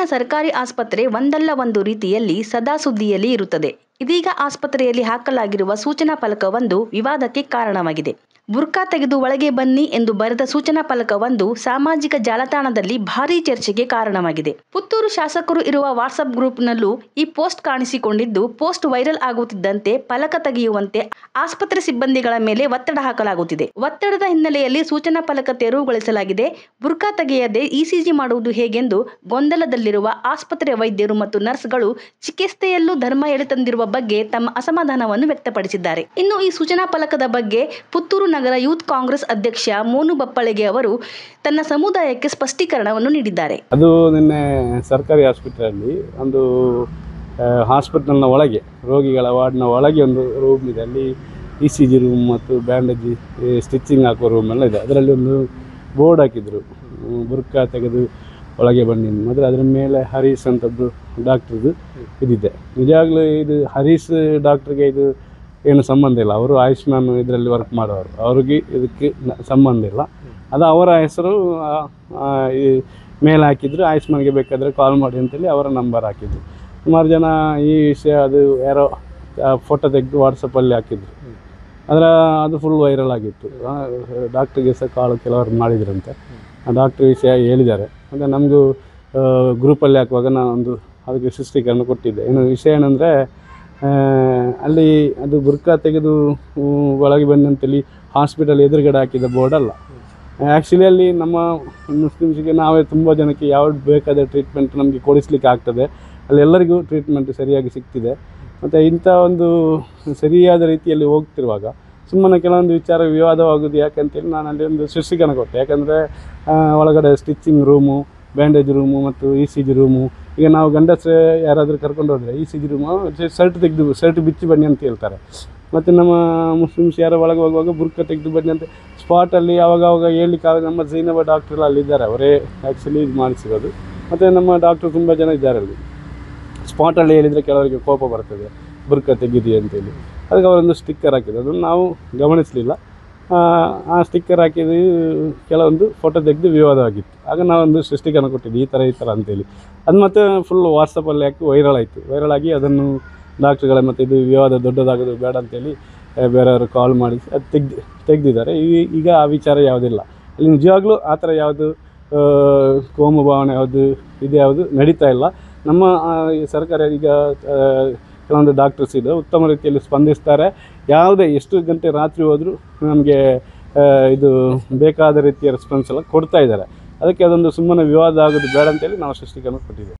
ಸರ್ಕಾರಿ ಆಸ್ಪತ್ರೆ ಒಂದಲ್ಲ ಒಂದು ರೀತಿಯಲ್ಲಿ ಸದಾ ಸುದ್ದಿಯಲ್ಲಿ ಇರುತ್ತದೆ ಇದೀಗ ಆಸ್ಪತ್ರೆಯಲ್ಲಿ ಹಾಕಲಾಗಿರುವ ಸೂಚನಾ ಫಲಕವೊಂದು ವಿವಾದಕ್ಕೆ ಕಾರಣವಾಗಿದೆ ಬುರ್ಕಾ ತೆಗೆದು ಒಳಗೆ ಬನ್ನಿ ಎಂದು ಬರೆದ ಸೂಚನಾ ಫಲಕವೊಂದು ಸಾಮಾಜಿಕ ಜಾಲತಾಣದಲ್ಲಿ ಭಾರೀ ಚರ್ಚೆಗೆ ಕಾರಣವಾಗಿದೆ ಪುತ್ತೂರು ಶಾಸಕರು ಇರುವ ವಾಟ್ಸಪ್ ಗ್ರೂಪ್ನಲ್ಲೂ ಈ ಪೋಸ್ಟ್ ಕಾಣಿಸಿಕೊಂಡಿದ್ದು ಪೋಸ್ಟ್ ವೈರಲ್ ಆಗುತ್ತಿದ್ದಂತೆ ಫಲಕ ತೆಗೆಯುವಂತೆ ಆಸ್ಪತ್ರೆ ಸಿಬ್ಬಂದಿಗಳ ಮೇಲೆ ಒತ್ತಡ ಹಾಕಲಾಗುತ್ತಿದೆ ಒತ್ತಡದ ಹಿನ್ನೆಲೆಯಲ್ಲಿ ಸೂಚನಾ ಫಲಕ ತೆರವುಗೊಳಿಸಲಾಗಿದೆ ಬುರ್ಕಾ ತೆಗೆಯದೆ ಇಸಿಜಿ ಮಾಡುವುದು ಹೇಗೆಂದು ಗೊಂದಲದಲ್ಲಿರುವ ಆಸ್ಪತ್ರೆ ವೈದ್ಯರು ಮತ್ತು ನರ್ಸ್ಗಳು ಚಿಕಿತ್ಸೆಯಲ್ಲೂ ಧರ್ಮ ಎಳೆತಂದಿರುವ ಬಗ್ಗೆ ತಮ್ಮ ಅಸಮಾಧಾನವನ್ನು ವ್ಯಕ್ತಪಡಿಸಿದ್ದಾರೆ ಇನ್ನು ಈ ಸೂಚನಾ ಫಲಕದ ಬಗ್ಗೆ ಪುತ್ತೂರು ನಗರ ಯೂತ್ ಕಾಂಗ್ರೆಸ್ ಅಧ್ಯಕ್ಷ ಮೋನು ಬಪ್ಪಳಿಗೆ ಅವರು ತನ್ನ ಸಮುದಾಯಕ್ಕೆ ಸ್ಪಷ್ಟೀಕರಣವನ್ನು ನೀಡಿದ್ದಾರೆ ಅದು ನಿನ್ನೆ ಸರ್ಕಾರಿ ಹಾಸ್ಪಿಟಲಲ್ಲಿ ಒಂದು ಹಾಸ್ಪಿಟಲ್ನ ಒಳಗೆ ರೋಗಿಗಳ ವಾರ್ಡ್ನ ಒಳಗೆ ಒಂದು ರೂಮ್ ಇದೆ ಅಲ್ಲಿ ಇ ಸಿ ಜಿ ರೂಮ್ ಮತ್ತು ಬ್ಯಾಂಡೇಜ್ ಸ್ಟಿಚಿಂಗ್ ಹಾಕುವ ರೂಮ್ ಎಲ್ಲ ಇದೆ ಅದರಲ್ಲಿ ಒಂದು ಬೋರ್ಡ್ ಹಾಕಿದ್ರು ಹ್ಮ್, ಬುರ್ಕಾ ತೆಗೆದು ಒಳಗೆ ಬನ್ನಿ ಅಂತ. ಮತ್ತು ಅದರ ಮೇಲೆ ಹರೀಶ್ ಅಂತದ್ದು ಡಾಕ್ಟ್ರದ್ದು ಇದಿದೆ ನಿಜವಾಗ್ಲೂ ಇದು ಹರೀಶ್ ಡಾಕ್ಟ್ರಿಗೆ ಇದು ಏನು ಸಂಬಂಧ ಇಲ್ಲ ಅವರು ಆಯುಷ್ಮಾನ್ ಇದರಲ್ಲಿ ವರ್ಕ್ ಮಾಡೋರು ಅವ್ರಿಗೆ ಇದಕ್ಕೆ ನ- ಸಂಬಂಧ ಇಲ್ಲ ಅದು ಅವರ ಹೆಸರು ಆ, ಆ, ಈ ಮೇಲೆ ಹಾಕಿದ್ರು ಆಯುಷ್ಮಾನ್ಗೆ ಬೇಕಾದರೆ ಕಾಲ್ ಮಾಡಿ ಅಂತೇಳಿ ಅವರ ನಂಬರ್ ಹಾಕಿದ್ರು ಸುಮಾರು ಜನ ಈ ವಿಷಯ ಅದು ಯಾರೋ ಫೋಟೋ ತೆಗೆದು ವಾಟ್ಸಪ್ಪಲ್ಲಿ ಹಾಕಿದ್ರು ಅದರ ಅದು ಫುಲ್ ವೈರಲ್ ಆಗಿತ್ತು ಡಾಕ್ಟ್ರಿಗೆ ಸಹ ಕಾಲ್ ಕೆಲವರು ಮಾಡಿದ್ರಂತೆ ಆ ಡಾಕ್ಟ್ರ್ ವಿಷಯ ಹೇಳಿದ್ದಾರೆ ಮತ್ತು ನಮಗೂ ಗ್ರೂಪಲ್ಲಿ ಹಾಕುವಾಗ ನಾನೊಂದು ಅದಕ್ಕೆ ಸೃಷ್ಟೀಕರಣ ಕೊಟ್ಟಿದ್ದೆ ಇನ್ನು ವಿಷಯ ಏನಂದರೆ ಅಲ್ಲಿ ಅದು ಬುರ್ಕಾ ತೆಗೆದು ಹ್ಮ್, ಒಳಗೆ ಬಂದಂತೇಳಿ ಹಾಸ್ಪಿಟಲ್ ಎದುರುಗಡೆ ಹಾಕಿದ ಬೋರ್ಡ್ ಅಲ್ಲ ಆ್ಯಕ್ಚುಲಿ ಅಲ್ಲಿ ನಮ್ಮ ಮುಸ್ಲಿಮ್ಸ್ಗೆ ನಾವೇ ತುಂಬ ಜನಕ್ಕೆ ಯಾವ್ದು ಬೇಕಾದ ಟ್ರೀಟ್ಮೆಂಟ್ ನಮಗೆ ಕೊಡಿಸ್ಲಿಕ್ಕೆ ಆಗ್ತದೆ ಅಲ್ಲಿ ಎಲ್ಲರಿಗೂ ಟ್ರೀಟ್ಮೆಂಟ್ ಸರಿಯಾಗಿ ಸಿಗ್ತಿದೆ ಮತ್ತು ಇಂಥ ಒಂದು ಸರಿಯಾದ ರೀತಿಯಲ್ಲಿ ಹೋಗ್ತಿರುವಾಗ ಸುಮ್ಮನೆ ಕೆಲವೊಂದು ವಿಚಾರ ವಿವಾದವಾಗೋದು ಯಾಕಂತೇಳಿ ನಾನು ಅಲ್ಲಿ ಒಂದು ಸೃಷ್ಟಿಕರಣ ಕೊಟ್ಟೆ ಯಾಕಂದರೆ ಒಳಗಡೆ ಸ್ಟಿಚಿಂಗ್ ರೂಮು ಬ್ಯಾಂಡೇಜ್ ರೂಮು ಮತ್ತು ಇ ಸಿ ಜಿ ರೂಮು ಈಗ ನಾವು ಗಂಡಸರೇ ಯಾರಾದರೂ ಕರ್ಕೊಂಡು ಹೋದರೆ E C G room shirt ತೆಗೆದು ಶರ್ಟ್ ಬಿಚ್ಚಿ ಬನ್ನಿ ಅಂತ ಹೇಳ್ತಾರೆ ಮತ್ತು ನಮ್ಮ ಮುಸ್ಲಿಮ್ಸ್ ಯಾರೋ ಒಳಗೆ ಹೋಗುವಾಗ ಬುರ್ಕ ತೆಗೆದು ಬನ್ನಿ ಅಂತ ಸ್ಪಾಟಲ್ಲಿ ಅವಾಗ ಅವಾಗ ಹೇಳ್ಲಿಕ್ಕೆ ನಮ್ಮ ಜೈನಬ ಡಾಕ್ಟ್ರ್ ಎಲ್ಲ ಅಲ್ಲಿದ್ದಾರೆ ಅವರೇ ಆ್ಯಕ್ಚುಲಿ ಇದು ಮಾಡಿಸಿರೋದು ಮತ್ತು ನಮ್ಮ ಡಾಕ್ಟ್ರು ತುಂಬ ಜನ ಇದ್ದಾರೆ ಅಲ್ಲಿ ಸ್ಪಾಟಲ್ಲಿ ಹೇಳಿದರೆ ಕೆಲವರಿಗೆ ಕೋಪ ಬರ್ತದೆ ಬುರ್ಕ ತೆಗೀರಿ ಅಂತೇಳಿ ಅದಕ್ಕೆ ಅವರೊಂದು ಸ್ಟಿಕ್ಕರ್ ಹಾಕಿದ್ರು ಅದನ್ನು ನಾವು ಗಮನಿಸಲಿಲ್ಲ ಆ ಸ್ಟಿಕ್ಕರ್ ಹಾಕಿದ್ದು ಕೆಲವೊಂದು ಫೋಟೋ ತೆಗೆದು ವಿವಾದವಾಗಿತ್ತು ಆಗ ನಾವೊಂದು ಸೃಷ್ಟಿಕರಣ ಕೊಟ್ಟಿದ್ದೆ ಈ ಥರ ಈ ಥರ ಅಂತೇಳಿ ಅದು ಮತ್ತೆ ಫುಲ್ ವಾಟ್ಸಪ್ಪಲ್ಲಿ ಹಾಕಿ ವೈರಲ್ ಆಯಿತು ವೈರಲ್ ಆಗಿ ಅದನ್ನು ಡಾಕ್ಟ್ರುಗಳ ಮತ್ತು ಇದು ವಿವಾದ ದೊಡ್ಡದಾಗೋದು ಬೇಡ ಅಂತೇಳಿ ಆ, ಬೇರೆಯವರು ಕಾಲ್ ಮಾಡಿ ಅದು ತೆಗ್ದು ತೆಗೆದಿದ್ದಾರೆ ಈ ಈಗ ಆ ವಿಚಾರ ಯಾವುದಿಲ್ಲ ಅಲ್ಲಿ ನಿಜವಾಗ್ಲೂ ಆ ಥರ ಯಾವುದು ಆ, ಕೋಮು ಭಾವನೆ ಯಾವುದು ಇದು ಯಾವುದು ನಡೀತಾ ಇಲ್ಲ ನಮ್ಮ ಆ, ಈ ಸರ್ಕಾರ ಈಗ ಆ, ಕೆಲವೊಂದು ಡಾಕ್ಟರ್ಸ್ ಇದೆ ಉತ್ತಮ ರೀತಿಯಲ್ಲಿ ಸ್ಪಂದಿಸ್ತಾರೆ ಯಾವುದೇ ಎಷ್ಟು ಗಂಟೆ ರಾತ್ರಿ ಹೋದರೂ ನಮಗೆ ಇದು ಬೇಕಾದ ರೀತಿಯ ರೆಸ್ಪಾನ್ಸ್ ಎಲ್ಲ ಕೊಡ್ತಾ ಇದ್ದಾರೆ ಅದಕ್ಕೆ ಅದೊಂದು ಸುಮ್ಮನೆ ವಿವಾದ ಆಗೋದು ಬೇಡ ಅಂತೇಳಿ ನಾವು ಸೃಷ್ಟಿಕರಣ ಕೊಟ್ಟಿದ್ದೇವೆ